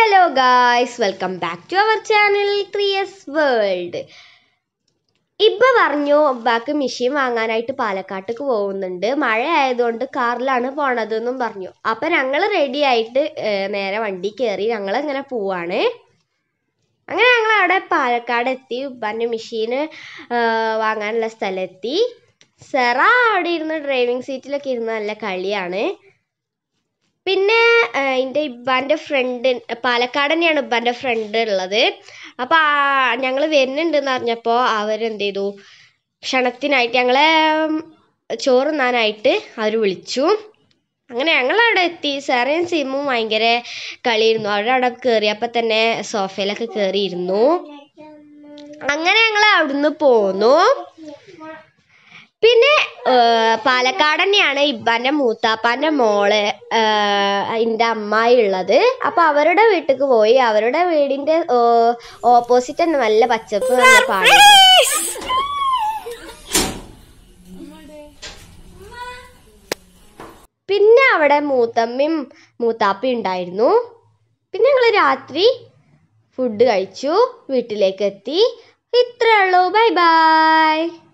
hello guys welcome back to our channel three S world ഇപ്പൊ പറഞ്ഞു അബ്ബാക്ക് machine വാങ്ങാനായിട്ട് പാലക്കാട്ടേക്ക് പോകുന്നുണ്ട് മഴ ആയതുകൊണ്ട് കാറിലാണ് പോണത് എന്നും പറഞ്ഞു അപ്പൊ ഞങ്ങൾ റെഡി ആയിട്ട് ഏർ, നേരെ വണ്ടി കയറി ഞങ്ങൾ ഇങ്ങനെ പോവാണ് അങ്ങനെ ഞങ്ങൾ അവിടെ പാലക്കാട് എത്തി ഉപ്പാൻ്റെ മെഷീന് വാങ്ങാനുള്ള സ്ഥലമെത്തി സെറ അവിടെ ഇരുന്ന് ഡ്രൈവിംഗ് സീറ്റിലൊക്കെ ഇരുന്ന് നല്ല കളിയാണ് പിന്നെ എൻ്റെ ഇബ്ബാൻ്റെ ഫ്രണ്ട് പാലക്കാട് തന്നെയാണ് ഇബ്ബാൻ്റെ ഫ്രണ്ട് ഉള്ളത് അപ്പോൾ ഞങ്ങൾ വരുന്നുണ്ടെന്ന് അറിഞ്ഞപ്പോൾ അവരെന്ത് ചെയ്തു ക്ഷണത്തിനായിട്ട് ഞങ്ങളെ ഉം, ചോറ് തിന്നാനായിട്ട് അവർ വിളിച്ചു അങ്ങനെ ഞങ്ങൾ അവിടെ എത്തി സാറേയും സിമ്മും ഭയങ്കര കളിയിരുന്നു അവിടെ അവിടെ കയറിയപ്പോൾ തന്നെ സോഫയിലൊക്കെ കയറിയിരുന്നു അങ്ങനെ ഞങ്ങൾ അവിടുന്ന് പോന്നു പിന്നെ ഏർ, പാലക്കാട് തന്നെയാണ് ഇബ്ബാന്റെ മൂത്താപ്പാന്റെ മോള് എൻ്റെ അമ്മായി ഉള്ളത് അപ്പൊ അവരുടെ വീട്ടിലേക്ക് പോയി അവരുടെ വീടിന്റെ ഓപ്പോസിറ്റ് തന്നെ നല്ല പച്ചപ്പ് നല്ല പാടി പിന്നെ അവിടെ മൂത്തമ്മയും മൂത്താപ്പയും ഉണ്ടായിരുന്നു പിന്നെ ഞങ്ങൾ രാത്രി ഫുഡ് കഴിച്ചു വീട്ടിലേക്ക് എത്തി ഇത്രേ ഉള്ളൂ ബൈ ബൈ